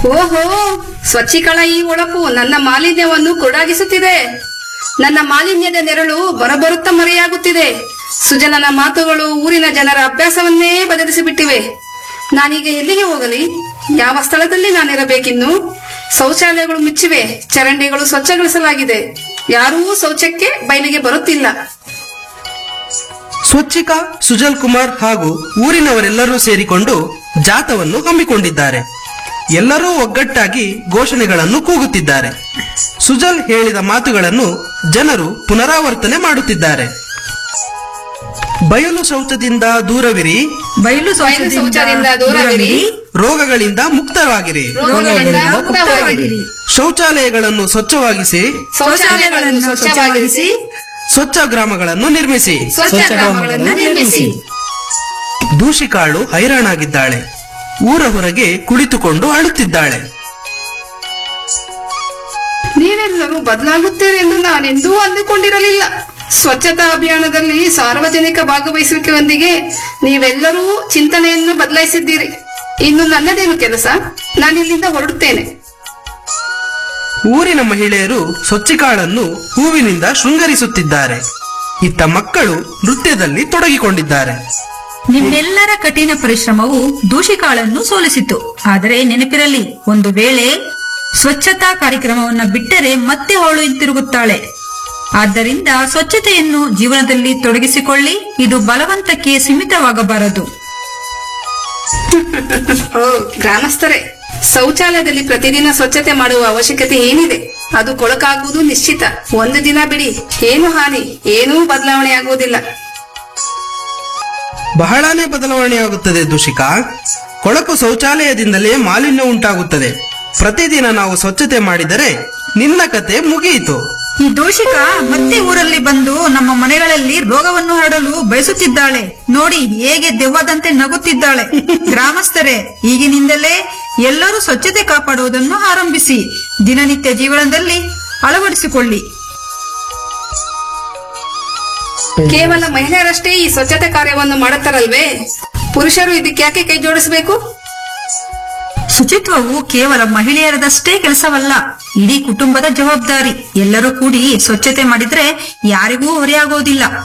ಓಹೋ ಸ್ವಚ್ಛಿಕಳ ಈ ಒಳಪು ನನ್ನ ಮಾಲಿನ್ಯವನ್ನು ಕುರುಡಾಗಿಸುತ್ತಿದೆ ನನ್ನ ಮಾಲಿನ್ಯದ ನೆರಳು ಬರಬರುತ್ತ ಮರೆಯಾಗುತ್ತಿದೆ ಸುಜನನ ಮಾತುಗಳು ಊರಿನ ಜನರ ಅಭ್ಯಾಸವನ್ನೇ ಬದಲಿಸಿಬಿಟ್ಟಿವೆ ನಾನೀಗ ಎಲ್ಲಿಗೆ ಹೋಗಲಿ ಯಾವ ಸ್ಥಳದಲ್ಲಿ ನಾನಿರಬೇಕಿನ್ನು ಶೌಚಾಲಯಗಳು ಮುಚ್ಚಿವೆ ಚರಂಡಿಗಳು ಸ್ವಚ್ಛಗೊಳಿಸಲಾಗಿದೆ ಯಾರೂ ಶೌಚಕ್ಕೆ ಬಯಲಿಗೆ ಬರುತ್ತಿಲ್ಲ ಸ್ವಚ್ಛಿಕಾ ಸುಜಲ್ ಕುಮಾರ್ ಹಾಗೂ ಊರಿನವರೆಲ್ಲರೂ ಸೇರಿಕೊಂಡು ಜಾಥವನ್ನು ಹಮ್ಮಿಕೊಂಡಿದ್ದಾರೆ ಎಲ್ಲರೂ ಒಗ್ಗಟ್ಟಾಗಿ ಘೋಷಣೆಗಳನ್ನು ಕೂಗುತ್ತಿದ್ದಾರೆ ಸುಜಲ್ ಹೇಳಿದ ಮಾತುಗಳನ್ನು ಜನರು ಪುನರಾವರ್ತನೆ ಮಾಡುತ್ತಿದ್ದಾರೆ ಬಯಲು ಶೌಚದಿಂದ ದೂರವಿರಿ ಬಯಲು ಬಯಲು ಶೌಚದಿಂದ ದೂರವಿರಿ ರೋಗಗಳಿಂದ ಮುಕ್ತವಾಗಿರಿ ರೋಗಗಳಿಂದ ಮುಕ್ತವಾಗಿರಿ ಶೌಚಾಲಯಗಳನ್ನು ಸ್ವಚ್ಛವಾಗಿಸಿ ಶೌಚಾಲಯಗಳನ್ನು ಸ್ವಚ್ಛವಾಗಿರಿಸಿ ಸ್ವಚ್ಛ ಗ್ರಾಮಗಳನ್ನು ನಿರ್ಮಿಸಿ ಸ್ವಚ್ಛ ಗ್ರಾಮಗಳನ್ನು ನಿರ್ಮಿಸಿ ದೂಷಿಕಾಳು ಹೈರಾಣಾಗಿದ್ದಾಳೆ ಊರ ಹೊರಗೆ ಕುಳಿತುಕೊಂಡು ಅಳುತ್ತಿದ್ದಾಳೆ ನೀವೆಲ್ಲರೂ ಬದಲಾಗುತ್ತೀರಿ ಎಂದು ನಾನೆಂದೂ ಅಂದುಕೊಂಡಿರಲಿಲ್ಲ ಸ್ವಚ್ಛತಾ ಅಭಿಯಾನದಲ್ಲಿ ಸಾರ್ವಜನಿಕ ಭಾಗವಹಿಸುವಿಕೆಯೊಂದಿಗೆ ನೀವೆಲ್ಲರೂ ಚಿಂತನೆಯನ್ನು ಬದಲಾಯಿಸಿದ್ದೀರಿ ಇನ್ನು ನನ್ನದೇನು ಕೆಲಸ ನಾನಿಲ್ಲಿಂದ ಹೊರಡುತ್ತೇನೆ ಊರಿನ ಮಹಿಳೆಯರು ಸ್ವಚ್ಛಿಕಾಳನ್ನು ಹೂವಿನಿಂದ ಶೃಂಗರಿಸುತ್ತಿದ್ದಾರೆ ಇತ್ತ ಮಕ್ಕಳು ನೃತ್ಯದಲ್ಲಿ ತೊಡಗಿಕೊಂಡಿದ್ದಾರೆ ನಿಮ್ಮೆಲ್ಲರ ಕಠಿಣ ಪರಿಶ್ರಮವು ದೂಷಿಕಾಳನ್ನು ಸೋಲಿಸಿತು ಆದರೆ ನೆನಪಿರಲಿ ಒಂದು ವೇಳೆ ಸ್ವಚ್ಛತಾ ಕಾರ್ಯಕ್ರಮವನ್ನ ಬಿಟ್ಟರೆ ಮತ್ತೆ ಅವಳು ಹಿಂತಿರುಗುತ್ತಾಳೆ ಆದ್ದರಿಂದ ಸ್ವಚ್ಛತೆಯನ್ನು ಜೀವನದಲ್ಲಿ ತೊಡಗಿಸಿಕೊಳ್ಳಿ ಇದು ಬಲವಂತಕ್ಕೆ ಸೀಮಿತವಾಗಬಾರದು ಓ ಗ್ರಾಮಸ್ಥರೇ ಶೌಚಾಲಯದಲ್ಲಿ ಪ್ರತಿದಿನ ಸ್ವಚ್ಛತೆ ಮಾಡುವ ಅವಶ್ಯಕತೆ ಏನಿದೆ ಅದು ಕೊಳಕಾಗುವುದು ನಿಶ್ಚಿತ ಒಂದು ದಿನ ಬಿಡಿ ಏನು ಹಾನಿ ಏನೂ ಬದಲಾವಣೆ ಆಗುವುದಿಲ್ಲ ಬಹಳಾನೇ ಬದಲಾವಣೆಯಾಗುತ್ತದೆ ದೂಷಿಕಾ ಕೊಳಕು ಶೌಚಾಲಯದಿಂದಲೇ ಮಾಲಿನ್ಯ ಉಂಟಾಗುತ್ತದೆ ಪ್ರತಿದಿನ ನಾವು ಸ್ವಚ್ಛತೆ ಮಾಡಿದರೆ ನಿನ್ನ ಕತೆ ಮುಗಿಯಿತು ಈ ದೂಷಿಕ ಮತ್ತೆ ಊರಲ್ಲಿ ಬಂದು ನಮ್ಮ ಮನೆಗಳಲ್ಲಿ ರೋಗವನ್ನು ಹರಡಲು ಬಯಸುತ್ತಿದ್ದಾಳೆ ನೋಡಿ ಹೇಗೆ ದೆವ್ವದಂತೆ ನಗುತ್ತಿದ್ದಾಳೆ ಗ್ರಾಮಸ್ಥರೇ ಈಗಿನಿಂದಲೇ ಎಲ್ಲರೂ ಸ್ವಚ್ಛತೆ ಕಾಪಾಡುವುದನ್ನು ಆರಂಭಿಸಿ ದಿನನಿತ್ಯ ಜೀವನದಲ್ಲಿ ಅಳವಡಿಸಿಕೊಳ್ಳಿ ಕೇವಲ ಮಹಿಳೆಯರಷ್ಟೇ ಈ ಸ್ವಚ್ಛತೆ ಕಾರ್ಯವನ್ನು ಮಾಡುತ್ತಾರಲ್ವೇ ಪುರುಷರು ಇದಕ್ಕೆ ಯಾಕೆ ಕೈ ಜೋಡಿಸಬೇಕು ಶುಚಿತ್ವವು ಕೇವಲ ಮಹಿಳೆಯರದಷ್ಟೇ ಕೆಲಸವಲ್ಲ ಇಡೀ ಕುಟುಂಬದ ಜವಾಬ್ದಾರಿ ಎಲ್ಲರೂ ಕೂಡಿ ಸ್ವಚ್ಛತೆ ಮಾಡಿದ್ರೆ ಯಾರಿಗೂ ಹೊರೆಯಾಗೋದಿಲ್ಲ